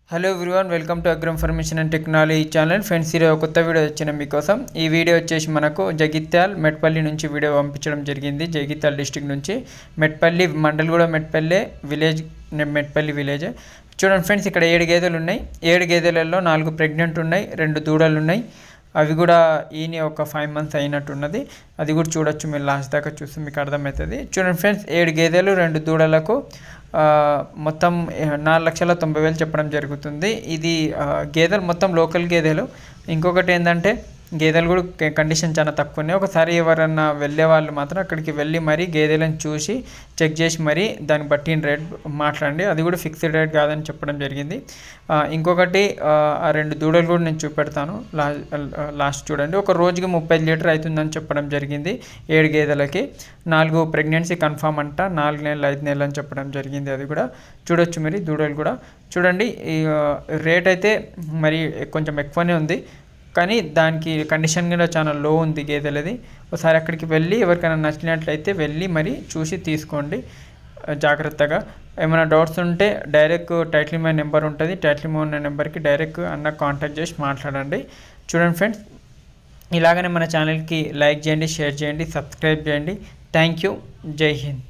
hello everyone welcome to Agram information and technology channel friends ఈరోజు కొత్త video వచ్చిన మీకోసం ఈ వీడియో వచ్చేసి మనకు జగిత్యాల్ మెట్పల్లి నుంచి వీడియో పంపించడం జరిగింది జగిత్యాల్ డిస్టిక్ నుంచి మెట్పల్లి మండల్ మెట్పల్లి విలేజ్ మెట్పల్లి విలేజ్ చూడండి ఫ్రెండ్స్ ఇక్కడ ఏడు గేదెలు ఉన్నాయి ఏడు గేదెలలో నాలుగు ప్రెగ్నెంట్ ఉన్నాయి రెండు దూడలు ఉన్నాయి అవి కూడా ఈయన ఒక ఫైవ్ మంత్స్ అయినట్టున్నది అది కూడా చూడొచ్చు మీరు లాస్ట్ దాకా చూస్తే మీకు అర్థమవుతుంది చూడండి ఫ్రెండ్స్ ఏడు గేదెలు రెండు దూడలకు ఆ, మొత్తం నాలుగు లక్షల తొంభై వేలు చెప్పడం జరుగుతుంది ఇది ఆ, గేదెలు మొత్తం లోకల్ గేదెలు ఇంకొకటి ఏంటంటే గేదెలు కూడా క- కండిషన్ చాలా తక్కువ ఉన్నాయి ఒకసారి ఎవరన్నా వెళ్ళే వాళ్ళు మాత్రం అక్కడికి వెళ్ళి మరీ గేదెలను చూసి చెక్ చేసి మరీ దాన్ని బట్టి రేట్ మాట్లాడండి అది కూడా ఫిక్స్డ్ రేట్ కాదని చెప్పడం జరిగింది ఆ, ఇంకొకటి ఆ, ఆ రెండు దూడలు కూడా నేను చూపెడతాను లా లాస్ట్ చూడండి ఒక రోజుకి ముప్పై లీటర్ అవుతుందని చెప్పడం జరిగింది ఏడు గేదెలకి నాలుగు ప్రెగ్నెన్సీ కన్ఫామ్ అంట నాలుగు నెలలు ఐదు నెలలు అని చెప్పడం జరిగింది అది కూడా చూడొచ్చు మీరు దూడలు కూడా చూడండి ఈ ఆ, రేట్ అయితే మరి కొంచెం ఎక్కువనే ఉంది కానీ దానికి కండిషన్ కూడా చాలా లో ఉంది గేదెలది ఒకసారి అక్కడికి వెళ్ళి ఎవరికైనా నచ్చినట్లయితే వెళ్ళి మరి చూసి తీసుకోండి ఆ, జాగ్రత్తగా ఏమైనా డౌట్స్ ఉంటే డైరెక్ట్ టైటిల్ మై నెంబర్ ఉంటుంది టైటిల్ మై నెంబర్కి డైరెక్ట్ అన్న కాంటాక్ట్ చేసి మాట్లాడండి చూడండి ఫ్రెండ్స్ ఇలాగనే మన ఛానల్కి లైక్ చేయండి షేర్ చేయండి సబ్స్క్రైబ్ చేయండి థ్యాంక్ యూ జై హింద్